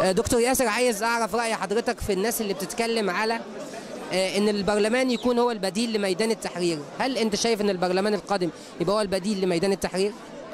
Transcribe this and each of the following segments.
آه، دكتور ياسر عايز اعرف راي حضرتك في الناس اللي بتتكلم على آه، ان البرلمان يكون هو البديل لميدان التحرير هل انت شايف ان البرلمان القادم يبقى هو البديل لميدان التحرير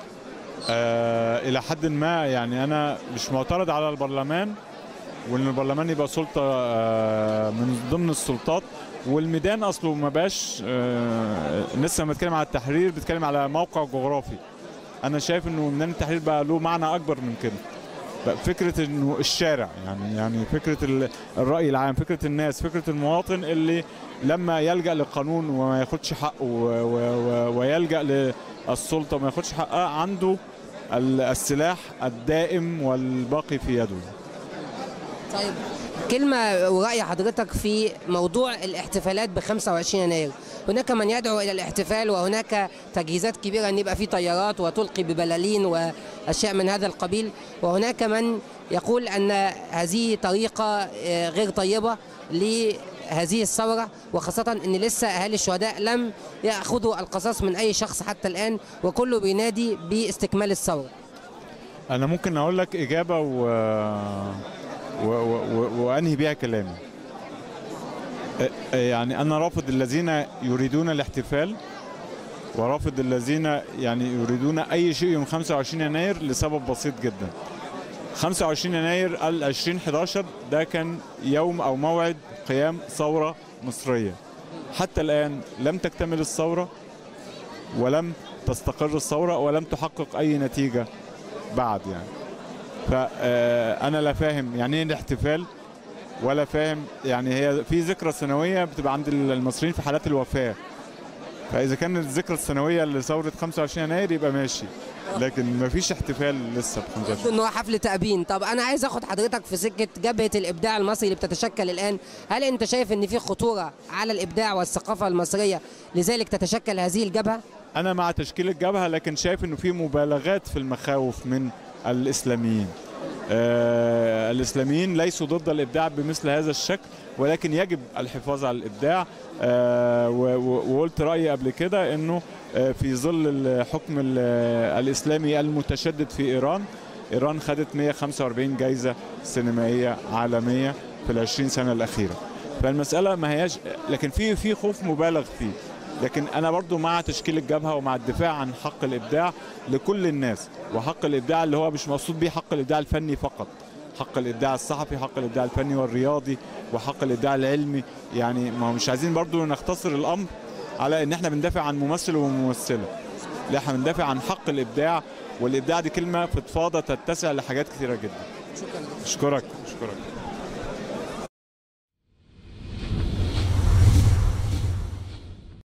آه الى حد ما يعني انا مش معترض على البرلمان وان البرلمان يبقى سلطه آه من ضمن السلطات والميدان اصله ما بقاش آه الناس لما بتتكلم على التحرير بتتكلم على موقع جغرافي انا شايف انه ميدان التحرير بقى له معنى اكبر من كده بقى فكره انه الشارع يعني يعني فكره ال- الراي العام فكره الناس فكره المواطن اللي لما يلجا للقانون وما ياخدش حقه و- و- و- ويلجا للسلطه وما ياخدش حقها عنده ال- السلاح الدائم والباقي في يده طيب كلمة ورأي حضرتك في موضوع الاحتفالات ب 25 يناير هناك من يدعو إلى الاحتفال وهناك تجهيزات كبيرة أن يبقى في طيارات وتلقي ببلالين وأشياء من هذا القبيل وهناك من يقول أن هذه طريقة آه، غير طيبة لهذه الثورة وخاصة أن لسه أهالي الشهداء لم يأخذوا القصاص من أي شخص حتى الآن وكله بينادي باستكمال الثورة انا ممكن اقول لك اجابه و... و... و... و... وانهي بيها كلامي أ- يعني انا رافض الذين يريدون الاحتفال ورافض الذين يعني يريدون اي شيء يوم 25 يناير لسبب بسيط جدا 25 يناير ال 2011 ده كان يوم او موعد قيام ثوره مصريه حتى الان لم تكتمل الثوره ولم تستقر الثوره ولم تحقق اي نتيجه بعد يعني فانا لا فاهم يعني ايه الاحتفال ولا فاهم يعني هي في ذكرى سنويه بتبقى عند المصريين في حالات الوفاه فاذا كانت الذكرى السنويه لثوره 25 يناير يبقى ماشي لكن ما فيش احتفال لسه ب 25 ان هو حفل تأبين طب انا عايز اخد حضرتك في سكه جبهه الابداع المصري اللي بتتشكل الان هل انت شايف ان في خطوره على الابداع والثقافه المصريه لذلك تتشكل هذه الجبهه انا مع تشكيل الجبهه لكن شايف انه في مبالغات في المخاوف من الاسلاميين آه الاسلاميين ليسوا ضد الابداع بمثل هذا الشكل ولكن يجب الحفاظ على الابداع آه و- و- وقلت رايي قبل كده انه آه في ظل الحكم ال- الاسلامي المتشدد في ايران ايران خدت 145 جائزه سينمائيه عالميه في ال 20 سنه الاخيره فالمساله ما هياش لكن في في خوف مبالغ فيه لكن انا برضو مع تشكيل الجبهه ومع الدفاع عن حق الابداع لكل الناس وحق الابداع اللي هو مش مقصود بيه حق الابداع الفني فقط حق الابداع الصحفي حق الابداع الفني والرياضي وحق الابداع العلمي يعني ما هو مش عايزين برضو نختصر الامر على ان احنا بندافع عن ممثل وممثله لا احنا بندافع عن حق الابداع والابداع دي كلمه فضفاضه تتسع لحاجات كثيره جدا شكرا اشكرك اشكرك